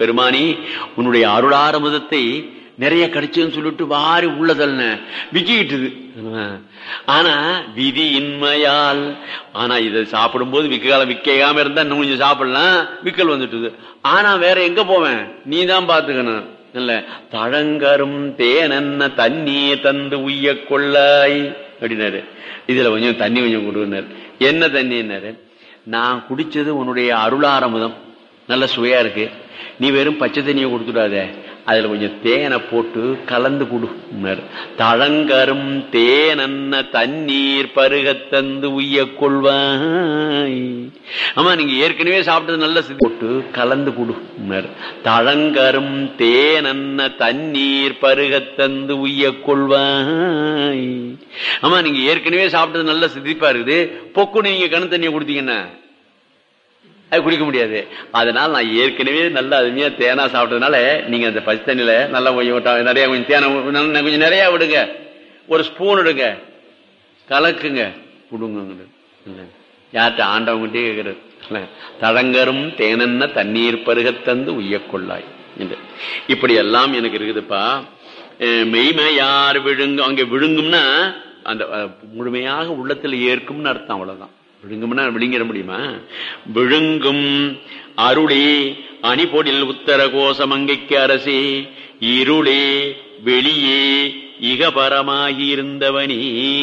பெருமானி உன்னுடைய அருளாரமுதத்தை நிறைய கிடைச்சுன்னு சொல்லிட்டு வாரி உள்ளதல்ன விக்கிட்டுது ஆனா விதி இன்மையால் ஆனா இதை சாப்பிடும்போது விக்க காலம் விக்காம இருந்தா இன்னும் கொஞ்சம் சாப்பிடலாம் விக்கல் வந்துட்டுது ஆனா வேற எங்க போவேன் நீ தான் பாத்துக்கணும் இல்ல தழங்கரும் தேனன்ன தண்ணியை தந்து உய்ய கொள்ளாய் அப்படின்னாரு இதுல கொஞ்சம் தண்ணி கொஞ்சம் கொடுனாரு என்ன தண்ணின்னாரு நான் குடிச்சது உன்னுடைய அருளாரமுதம் நல்ல சுவையா இருக்கு நீ வெறும் பச்சை தண்ணியை கொடுத்துடாத அதுல கொஞ்சம் தேனை போட்டு கலந்து கொடுனாரு தழங்கரும் தேனன்ன தண்ணீர் பருகத் தந்து உய்ய கொள்வாய் ஆமா நீங்க ஏற்கனவே சாப்பிட்டது நல்ல சிதி போட்டு கலந்து கொடுனாரு தழங்கரும் தேனன்ன தண்ணீர் பருகத் தந்து உய்ய கொள்வாய் ஆமா நீங்க ஏற்கனவே சாப்பிட்டது நல்ல சிதிப்பா இருக்குது பொக்குன்னு நீங்க கண் தண்ணியை கொடுத்தீங்கன்னா அது குடிக்க முடியாது அதனால நான் ஏற்கனவே நல்ல அருமையா தேனா சாப்பிட்டதுனால நீங்க அந்த பச்சை தண்ணியில நல்லா கொஞ்சம் நிறைய கொஞ்சம் தேனை நல்ல- கொஞ்சம் நிறைய விடுங்க ஒரு ஸ்பூன் எடுங்க கலக்குங்க விடுங்க யார்கிட்ட ஆண்டவங்கிட்டே கேட்கறது இல்ல. தடங்கரும் தேனன்ன தண்ணீர் பருகத் தந்து உய்யக்கொள்ளாய் என்று இப்படி எல்லாம் எனக்கு இருக்குதுப்பா அஹ் மெய்மையார் விழுங்கும் அங்க விழுங்கும்னா அந்த அஹ், முழுமையாக உள்ளத்தில் ஏற்கும்னு அர்த்தம் அவ்வளவுதான் விழுங்கும்னா விழுங்கிட முடியுமா விழுங்கும் அருளே அணிபொடில் உத்தர கோசமங்கைக்கு அரசே இருளே வெளியே இகபரமாகி இருந்தவனே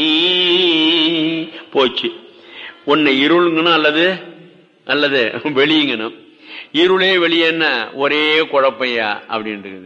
போச்சு உன்னை இருளுங்கணும் அல்லது அல்லது வெளியுங்கணும் இருளே வெளியே என்ன ஒரே குழப்பையா அப்படின்ட்டு